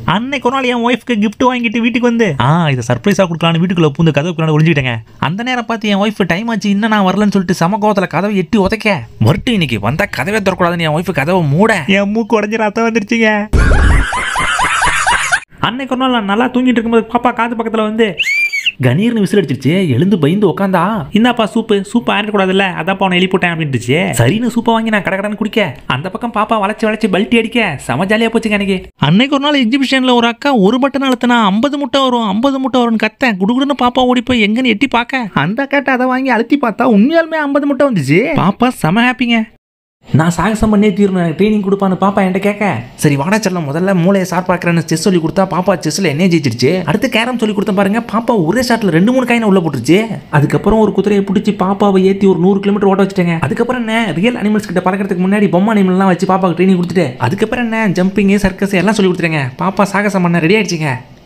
அன்னைக்கு ஒரு நாள் என் ஒய்ஃப்க்கு gift வாங்கிட்டு வீட்டுக்கு வந்து ஆ இதை சர்ப்ரைஸாக கொடுக்கலான்னு வீட்டுக்குள்ள பூந்து கதவுக்குள்ள ஒளிஞ்சுக்கிட்டேங்க அந்த நேரம் பார்த்து என் ஒய்ஃப் டைம் ஆச்சு இன்னும் நான் வரலன்னு சொல்லிட்டு சம கோவத்தில் கதவை எட்டி உதைக்க வரட்டும் இன்னைக்கு வந்தா கதவே திறக்கூடாதுன்னு என் ஒய்ஃப் கதவை மூட என் மூக்கு உடஞ்சி ரத்தம் வந்துருச்சுங்க அன்னைக்கு ஒரு நாள் நான் நல்லா தூங்கிட்டு இருக்கும்போது பாப்பா காது பக்கத்தில் வந்து கணீர்னு விசில் அடிச்சிருச்சு எழுந்து பயந்து உட்காந்தா இந்தாப்பா சூப்பு சூப்பு ஆயிடக்கூடாதுல்ல அதான்ப்பா அவனை எழுப்பி போட்டேன் அப்படின்ட்டுச்சு சரின்னு சூப்பை வாங்கி நான் கடகடன்னு குடிக்க அந்த பக்கம் பாப்பா வளைச்சு வளைச்சு பல்ட்டி அடிக்க செம ஜாலியா போச்சுங்க எனக்கு அன்னைக்கு ஒரு நாள் எக்ஸிபிஷன்ல ஒரு அக்கா ஒரு பட்டன் அழுத்தினா ஐம்பது முட்டை வரும் ஐம்பது முட்டை வரும்னு கத்த குடுகுடுன்னு பாப்பா ஓடி போய் எங்கன்னு எட்டி பார்க்க அந்த அக்காட்ட அதை வாங்கி அழுத்தி பார்த்தா உண்மையாலுமே ஐம்பது முட்டை வந்துச்சு பாப்பா செம ஹாப்பிங்க நான் சாகசம் பண்ணே தீரணும் ட்ரைனிங் கொடுப்பான்னு பாப்பா என்கிட்ட கேட்க சரி வாடா செல்லம் முதல்ல மூளையை ஷார்ப் பார்க்குறேன்னு செஸ் சொல்லி கொடுத்தா பாப்பா செஸ்ல என்ன ஜெயிச்சிருச்சு அடுத்து கேரம் சொல்லி கொடுத்தேன் பாருங்க பாப்பா ஒரே ஷாட்ல ரெண்டு மூணு காயினை உள்ள போட்டுருச்சு அதுக்கப்புறம் ஒரு குதிரையை பிடிச்சி பாப்பாவை ஏற்றி ஒரு நூறு கிலோமீட்டர் ஓட்ட வச்சுட்டேங்க அதுக்கப்புறம் என்ன ரியல் அனிமல்ஸ் கிட்ட பறக்கிறதுக்கு முன்னாடி பொம்மை அனிமல்லாம் வச்சு பாப்பாக்கு ட்ரைனிங் கொடுத்துட்டு அதுக்கப்புறம் என்ன ஜம்பிங் சர்க்கஸ் எல்லாம் சொல்லி கொடுத்துட்டேங்க பாப்பா சாகசம் பண்ண ரெடி ஆயிடுச்சுங்க